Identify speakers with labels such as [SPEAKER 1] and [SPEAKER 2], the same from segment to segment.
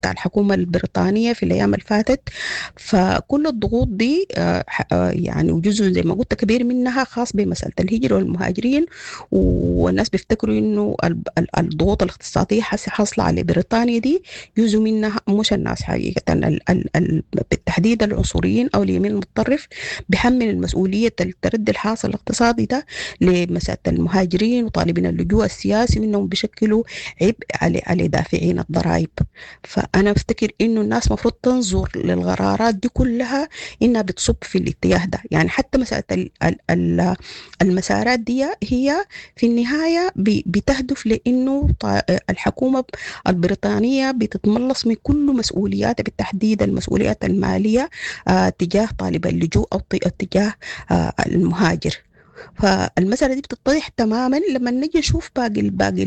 [SPEAKER 1] بتاع الحكومة البريطانية في الأيام اللي فاتت فكل الضغوط دي آه، آه، يعني وجزء زي ما قلت كبير منها خاص بمسألة الهجرة والمهاجرين والناس بيفتكروا إنه الضغوط الاقتصادية حاصلة على بريطانيا دي جزء منها مش الناس حقيقة بالتحديد العنصريين أو اليمين المتطرف بيحمل المسؤولية التردي الحاصل الاقتصادي ده لمسألة المهاجرين وطالبين اللجوء السياسي وإنهم بيشكلوا عبء على على دافعين الضرائب فأنا أفتكر إنه الناس مفروض تنظر للقرارات دي كلها إنها بتصب في الاتجاه ده يعني حتى مسألة المسارات دي هي في النهاية بتهدف لأنه الحكومة البريطانية بتتملص من كل مسؤولياتها بالتحديد المسؤوليات المالية آه، تجاه طالب اللجوء أو تجاه آه، المهاجر فالمسألة دي بتتضح تماما لما نجي نشوف باقي باقي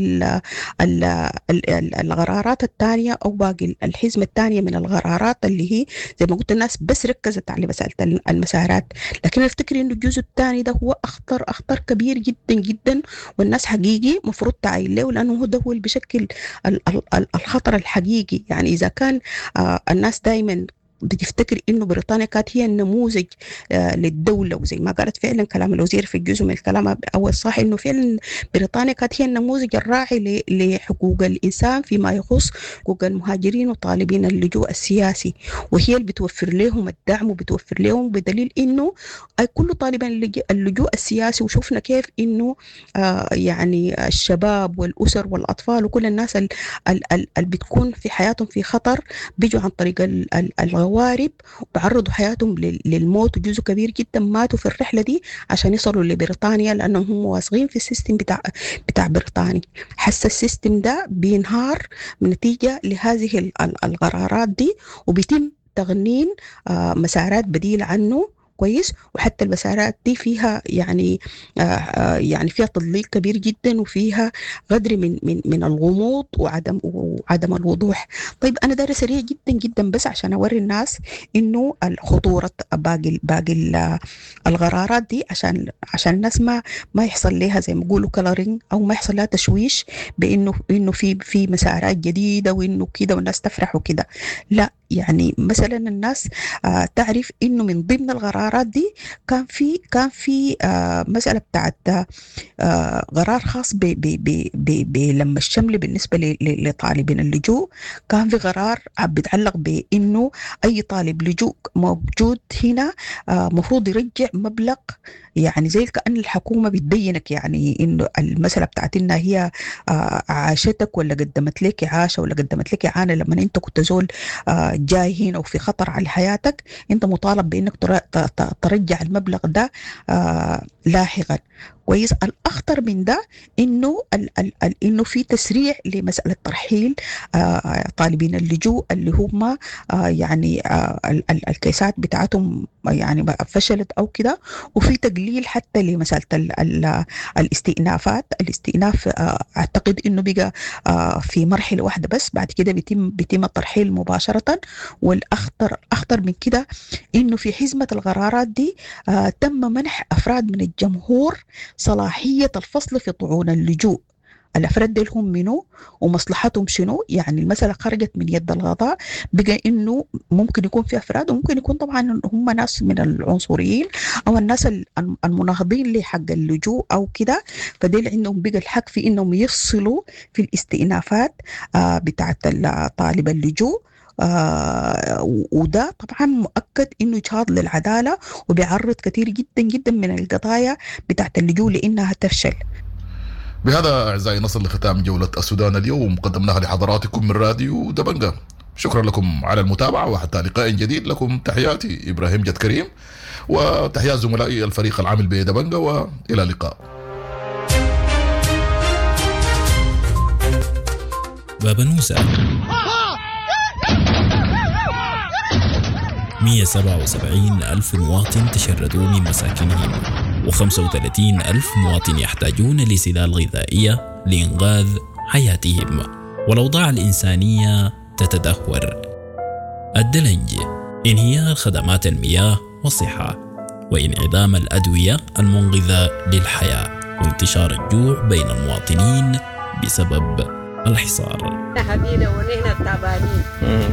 [SPEAKER 1] القرارات الثانية أو باقي الحزمة الثانية من القرارات اللي هي زي ما قلت الناس بس ركزت على مسألة المسارات لكن أنا أفتكر إنه الجزء الثاني ده هو أخطر أخطر كبير جدا جدا والناس حقيقي مفروض تعين له لأنه هو ده هو اللي بشكل الخطر الحقيقي يعني إذا كان آه، الناس دائما بتفتكر انه بريطانيا كانت هي النموذج آه للدوله وزي ما قالت فعلا كلام الوزير في جزء من الكلام اول صح انه فعلا بريطانيا كانت هي النموذج الراعي لحقوق الانسان فيما يخص حقوق المهاجرين وطالبين اللجوء السياسي وهي اللي بتوفر لهم الدعم وبتوفر لهم بدليل انه كل طالب اللجوء السياسي وشفنا كيف انه آه يعني الشباب والاسر والاطفال وكل الناس اللي بتكون في حياتهم في خطر بيجوا عن طريق الغوارب وعرضوا حياتهم للموت وجزء كبير جدا ماتوا في الرحله دي عشان يصلوا لبريطانيا لانهم هم واثقين في السيستم بتاع بتاع بريطانيا حس السيستم ده بينهار نتيجه لهذه القرارات دي وبيتم تغنين آه، مسارات بديلة عنه كويس وحتى المسارات دي فيها يعني آه, آه، يعني فيها تضليل كبير جدا وفيها قدر من من من الغموض وعدم وعدم الوضوح طيب انا دايره سريع جدا جدا بس عشان اوري الناس انه خطوره باقي باقي القرارات دي عشان عشان الناس ما ما يحصل لها زي ما بيقولوا كلرنج او ما يحصل لها تشويش بانه انه في في مسارات جديده وانه كده والناس تفرح وكده لا يعني مثلا الناس آه تعرف انه من ضمن القرارات دي كان في كان في آه مساله بتاعت آه قرار خاص بلما الشمل بالنسبه لطالبين اللجوء كان في قرار بيتعلق بانه اي طالب لجوء موجود هنا مفروض يرجع مبلغ يعني زي كأن الحكومة بتبينك يعني إنه المسألة بتاعت إنها هي آه، عاشتك ولا قدمت لك عاشة ولا قدمت لك إعانة لما أنت كنت زول آه، جاي هنا وفي خطر على حياتك أنت مطالب بإنك ترجع المبلغ ده آه، لاحقا كويس الاخطر من ده انه ال ال ال انه في تسريع لمساله ترحيل آه طالبين اللجوء اللي هم آه يعني آه ال ال الكيسات بتاعتهم يعني فشلت او كده وفي تقليل حتى لمساله ال ال الاستئنافات الاستئناف آه اعتقد انه بقى آه في مرحله واحده بس بعد كده بيتم بيتم الترحيل مباشره والاخطر اخطر من كده انه في حزمه القرارات دي آه تم منح افراد من الجمهور صلاحية الفصل في طعون اللجوء الافراد دي هم منو ومصلحتهم شنو يعني المساله خرجت من يد القضاء بقى انه ممكن يكون في افراد وممكن يكون طبعا هم ناس من العنصريين او الناس المناهضين لحق اللجوء او كده فديل عندهم بقى الحق في انهم يفصلوا في الاستئنافات آه بتاعت طالب اللجوء آه وده طبعا مؤكد انه اجهاض للعداله وبيعرض كثير جدا جدا من القضايا بتاعت اللجوء لانها تفشل
[SPEAKER 2] بهذا اعزائي نصل لختام جوله السودان اليوم قدمناها لحضراتكم من راديو دبنجا شكرا لكم على المتابعه وحتى لقاء جديد لكم تحياتي ابراهيم جد كريم وتحيات زملائي الفريق العامل بدبنجا والى اللقاء
[SPEAKER 3] بابا نوسة 177 ألف مواطن تشردوا من مساكنهم و35 ألف مواطن يحتاجون لسلال غذائية لإنقاذ حياتهم والأوضاع الإنسانية تتدهور الدلنج انهيار خدمات المياه والصحة وانعدام الأدوية المنقذة للحياة وانتشار الجوع بين المواطنين بسبب الحصار
[SPEAKER 4] ونحن تعبانين